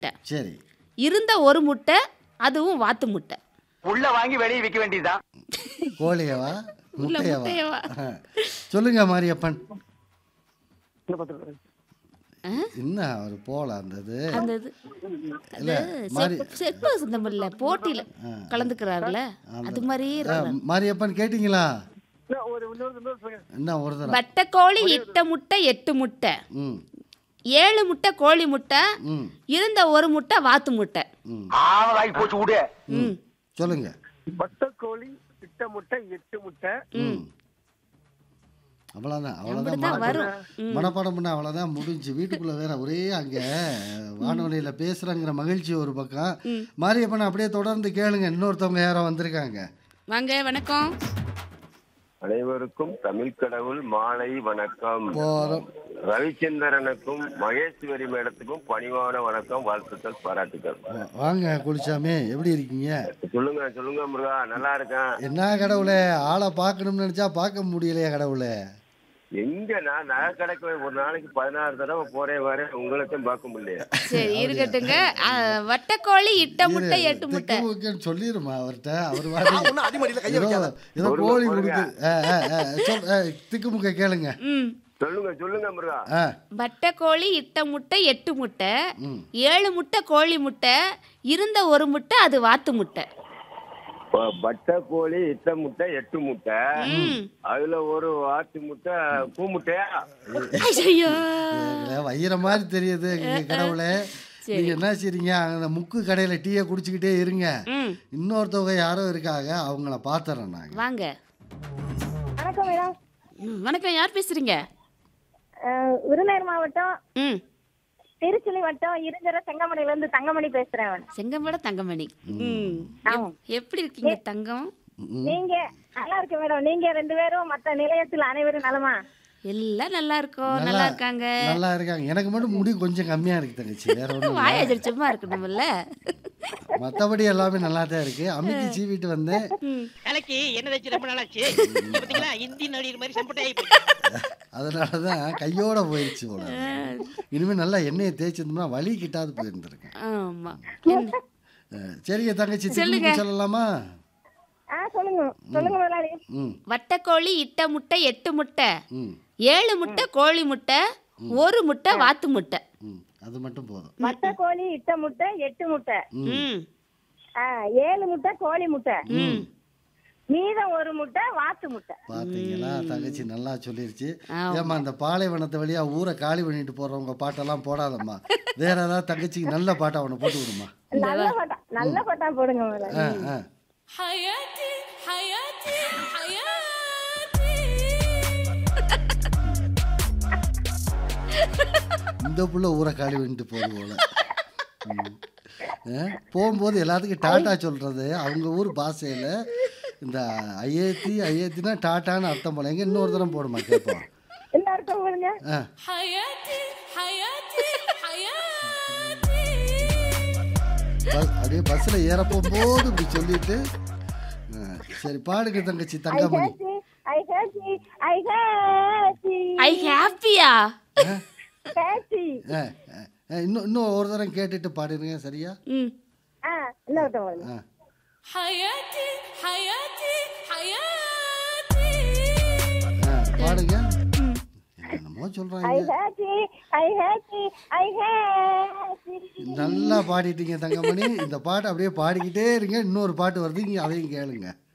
முட்டை சரி இருந்த ஒரு முட்டை அதுவும் வாத்து முட்டை உள்ள வாங்கி வெளியே விற்க வேண்டியதுதான் கோழியவா உள்ள முட்டையவா முட்டையவா ஆ. சொல்லுங்க மாரியப்பன் என்ன அவர் போல அந்த இது அந்த இது இல்ல மாரி செப்பு சிந்தமில்ல போட்டியில கலந்துக்கிறாருல அது மாதிரியே ஆ, இருக்கிறாரு. மாரியப்பன் கேட்டிங்களா என்ன ஒரு தடவை வட்டக்கோழி இட்ட முட்டை எட்டு முட்டை ம் ஏழு முட்டை கோழி முட்டை ம் இருந்த ஒரு முட்டை வாத்து முட்டை ம் ஆவலாகி போச்சு விடு ம் சொல்லுங்க வட்டக்கோழி இட்ட முட்டை எட்டு முட்டை ம் அவ்வளோதான் அவ்வளோதான் அப்படிதான் வரும் மனப்பாடம் மனப்பாடம் பண்ண அவ்வளோதான் முடிஞ்சு வீட்டுக்குள்ளே வேற ஒரே அங்கே வானொலியில் பேசுகிறங்கிற மகிழ்ச்சி ஒரு பக்கம் மாரியப்பன் அப்படியே தொடர்ந்து கேளுங்க இன்னொருத்தவங்க யாரோ வந்திருக்காங்க வாங்க வணக்கம் அனைவருக்கும் தமிழ் கடவுள் மாலை வணக்கம் போகிறோம் ரவிச்சந்திரனுக்கும் மகேஸ்வரி மேடத்துக்கும் பணிவான வணக்கம் வாழ்த்துக்கள் பாராட்டுக்கள் வாங்க குளிச்சாமி எப்படி இருக்கீங்க சொல்லுங்க சொல்லுங்க முருகா நல்லா இருக்கேன் என்ன கடவுளே ஆளை பார்க்கணும்னு நினச்சா பார்க்க முடியலையே கடவுளே எங்க நான் நகை கடைக்கு ஒரு நாளைக்கு பதினாறு தடவை போறேன் வரேன் உங்களுக்கும் பார்க்க முடியல சரி இருக்கட்டுங்க ஆ, வட்டக்கோழி இட்ட முட்டை எட்டு முட்டை திக்குமுக்குன்னு சொல்லிருமா அவர்கிட்ட அவர் வாடி ஒன்னும் அடிமடியில கைய ஏதோ வைக்காத ஏதோ பொறுங்க, கோழி பொறுங்க. கொடுக்கு ஆ, ஆ, ஆ, சொல், ஆ, திக்குமுக்க கேளுங்க ம் சொல்லுங்க சொல்லுங்க முருகா ஆ வட்டக்கோழி இட்ட முட்டை எட்டு முட்டை ம் ஏழு முட்டை கோழி முட்டை இருந்த ஒரு முட்டை அது வாத்து முட்டை ப- பட்டை கோழி இட்ட முட்டை எட்டு முட்டை ம் அதுல ஒரு ஆட்டு முட்டை பூ முட்டையா ஐயோ ஏங்களே, வயிற மாதிரி தெரியுது இங்க கடவுளே நீங்க என்ன செய்றீங்க அந்த முக்கு கடையில டீயை குடிச்சுக்கிட்டே இருங்க ம் இன்னொருத்தவங்க யாரோ இருக்காங்க அவங்கள பாத்துறோம் நாங்க வாங்க வணக்கம் மேடம் ம், வணக்கம் யார் பேசுறீங்க அஹ், விருதுநகர் மாவட்டம் ம் திருச்சுழி வட்டம் இருஞ்சர செங்கமணில இருந்து தங்கமணி பேசுறேன் செங்கமேட தங்கமணி ம் எப்- எப்படி இருக்கீங்க தங்கம் நீங்க நல்லா இருக்கு மேடம் நீங்க ரெண்டு பேரும் மத்த நிலையத்தில் அனைவரும் நலமா எல்லாம் நல்லா இருக்கோம் நல்லா இருக்காங்க நல்லா இருக்காங்க எனக்கு மட்டும் முடி கொஞ்சம் கம்மியா இருக்கு தங்கச்சி வேற ஒண்ணும் இல்ல. வாயாஜர் சும்மா இருக்கணும்ல மத்தபடி எல்லாமே நல்லா தான் இருக்கு அம்மிக்கு சீவிட்டு வந்தேன் தலைக்கு என்ன தேய்ச்சி ரொம்ப நாளாச்சு இங்க பாத்தீங்களா இந்தி நடிகர் மாதிரி செம்பட்டையாகி போச்சு அதனாலதான் கையோட போயிடுச்சு போல இனிமே நல்லா எண்ணெயை தேய்ச்சிருந்தோம்னா வலி கிட்டாது போயிருந்திருக்கேன் ஆமா என்ன அஹ், சரிங்க தங்கச்சி திரும்பி சொல்லலாமா ஆ சொல்லுங்க சொல்லுங்க முதலாளி ம் வட்டக்கோழி இட்ட முட்டை எட்டு முட்டை ம் ஏழு முட்டை கோழி முட்டை ஒரு முட்டை வாத்து முட்டை ம் அது மட்டும் போதும் மட்ட கோழி இட்ட முட்டை எட்டு முட்டை ம் ஆ, ஏழு முட்டை கோழி முட்டை ம் மீதம் ஒரு முட்டை வாத்து முட்டை பாத்தீங்களா தங்கச்சி நல்லா சொல்லிருச்சு ஆமா. ஏம்மா அந்த பாலைவனத்து வழியா ஊரை காலி பண்ணிட்டு போறவங்க பாட்டெல்லாம் போடாதம்மா வேற ஏதாவது தங்கச்சிக்கு நல்ல பாட்டை அவனை போட்டு விடுமா நல்ல பட்டா நல்ல பட்டா போடுங்க முதலாளி ஆ ஆ حياتي حياتي حياتي இந்த புள்ள ஊரை காலி பண்ணிட்டு போகுது போல ம். ஆ, போகும்போது எல்லாத்துக்கும் டாட்டா சொல்றது அவங்க ஊர் பாஷையில இந்த ஐஏத்தி ஐஏத்தினா டாட்டான்னு அர்த்தம் போல எங்க இன்னொரு தரம் போடுமா கேட்போம் எல்லாருக்கும் போடுங்க ஆ حياتي حياتي حياتي பஸ் அப்படியே பஸ்ஸில் ஏற போகும்போது இப்படி சொல்லிட்டு ஆ, சரி பாடுங்க தங்கச்சி ஐ தங்கமணி ஹேச்சி ஐ ஹேச்சி ஐ ஹேச்சி ஐ ஹாப்பியா ஹேச்சி ஆ, ஆ, ஆ, இன்னும் இன்னும் ஒரு தரம் கேட்டுட்டு பாடிடுங்க சரியா ம் ஆ இன்னொருத்தன் போடுங்க ஆ حياتي حياتي حياتي ஆ, பாடுங்க என்னமோ ஐ சொல்றாங்க ஹேச்சி ஐ ஹேச்சி ஐ ஹேச்சி நல்லா பாடிட்டீங்க தங்கமணி இந்த பாட்டு அப்படியே பாடிக்கிட்டே இருங்க இன்னொரு பாட்டு வருது இங்க அதையும் கேளுங்க